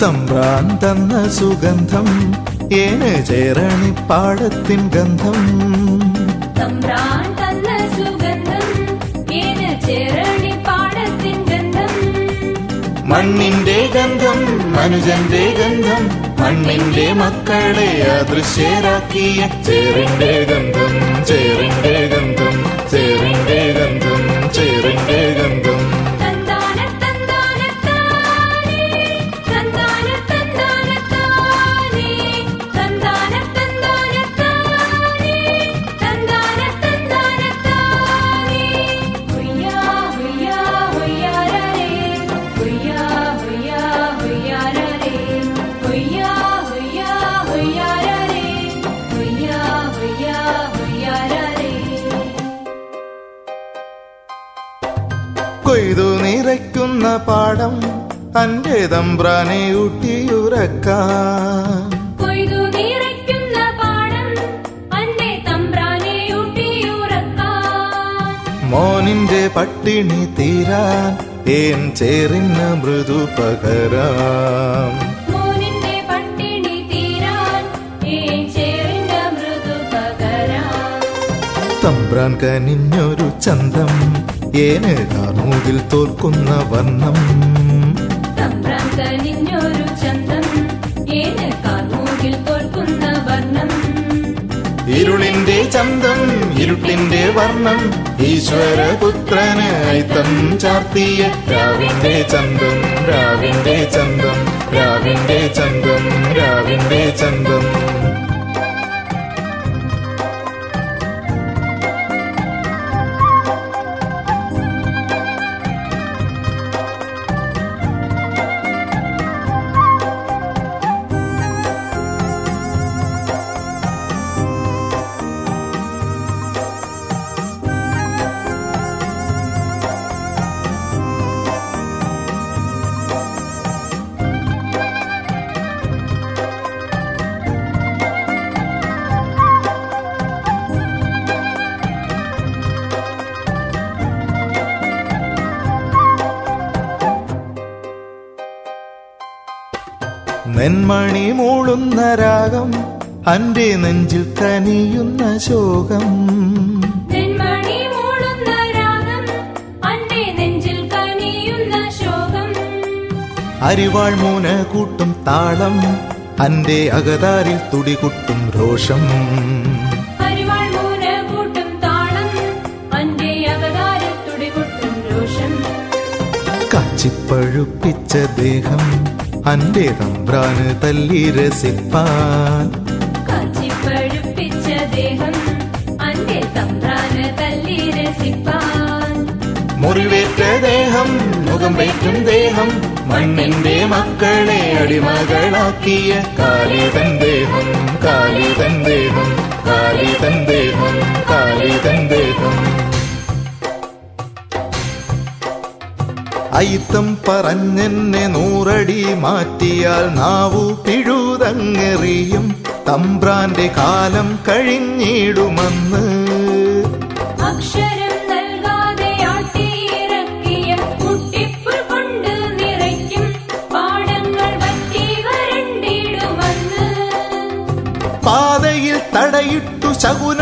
തമ്പ്രാൻ തന്ന സുഗന്ധം ഏന് ചേരണിപ്പാടത്തിൻ ഗന്ധം തമ്പ്രാൻ തന്ന സുഗന്ധം ഏന് ചേരണി പാടത്തിൻ ഗന്ധം മണ്ണിന്റെ ഗന്ധം മനുജന്റെ ഗന്ധം മണ്ണിന്റെ മക്കളെ അദൃശ്യരാക്കിയ ചേറിന്റെ ഗന്ധം ചേറിന്റെ ഗന്ധം ചേറിന്റെ ഗന്ധം ചേറിന്റെ ഗന്ധം തന്താന തന്താന താനേ തന്താന തന്താന താനേ തന്താന തന്താന താനേ തന്താന തന്താന താനേ ഹുയ്യാ ഹുയ്യാ ഹുയ്യാരേ ഹുയ്യാ ഹുയ്യാ ഹുയ്യാരേ ഹുയ്യാ ഹുയ്യാ ഹുയ്യാരേ ഹുയ്യാ ഹുയ്യാ ഹുയ്യാരേ കൊയ്തു നിറയ്ക്കുന്ന പാടം അന്റെ തമ്പ്രാനെ ഊട്ടിയുറക്കാൻ കൊയ്തു നിറയ്ക്കുന്ന പാടം അന്റെ തമ്പ്രാനെ ഊട്ടിയുറക്കാൻ മോനിന്റെ പട്ടിണി തീരാൻ ഏൻ ചേറിന് മൃദു പകരാം മോനിന്റെ പട്ടിണി തീരാൻ ഏൻ ചേറിന്റെ മൃദു പകരാൻ തമ്പ്രാൻ കനിഞ്ഞൊരു ചന്തം ഏന് കാർമൂകിൽ തോൽക്കുന്ന വർണ്ണം തമ്പ്രാൻ കനിഞ്ഞൊരു ചന്തം ഏന് കാർമൂകിൽ തോൽക്കുന്ന വർണ്ണം ഇരുളിന്റെ ചന്തം ഇരുട്ടിന്റെ വർണ്ണം ഈശ്വരപുത്രന് ഐത്തം ചാർത്തിയ രാവിന്റെ ചന്തം രാവിന്റെ ചന്തം രാവിന്റെ ചന്തം രാവിന്റെ ചന്തം നെന്മണി മൂളുന്ന രാഗം അന്റെ നെഞ്ചിൽ കനിയുന്ന ശോകം നെന്മണി മൂളുന്ന രാഗം അന്റെ നെഞ്ചിൽ കനിയുന്ന ശോകം അരിവാൾ മൂന കൂട്ടും താളം അന്റെ അകതാരിൽ തുടികുട്ടും രോഷം അരിവാൾ മൂന കൂട്ടും താളം അന്റെ അകതാരിൽ തുടികൊട്ടും രോഷം കാച്ചിപ്പഴുപ്പിച്ച ദേഹം അന്റെ തമ്പ്രാന് തല്ലി രസിപ്പാൻ കാച്ചിപ്പഴുപ്പിച്ച ദേഹം അന്റെ തമ്പ്രാന് തല്ലി രസിപ്പാൻ മുറിവേറ്റ ദേഹം മുഖം വേറ്റും ദേഹം മണ്ണിന്റെ മക്കളെ അടിമകളാക്കിയ കാലിതൻ ദേഹം കാലിതൻ ദേഹം കാലിതൻ ദേഹം കാലിതൻ ദേഹം അയിത്തം പറഞ്ഞെന്നെ നൂറടി മാറ്റിയാൽ നാവു പിഴുതങ്ങെറിയും തമ്പ്രാന്റെ കാലം കഴിഞ്ഞിടുമെന്ന് അക്ഷരം നൽകാതെ ആട്ടിയിറക്കിയ മുട്ടിപ്പുൽ കൊണ്ട് നിറയ്ക്കും പാടങ്ങൾ വറ്റി വരണ്ടിടുമെന്ന് പാതയിൽ തടയിട്ടു ശകുന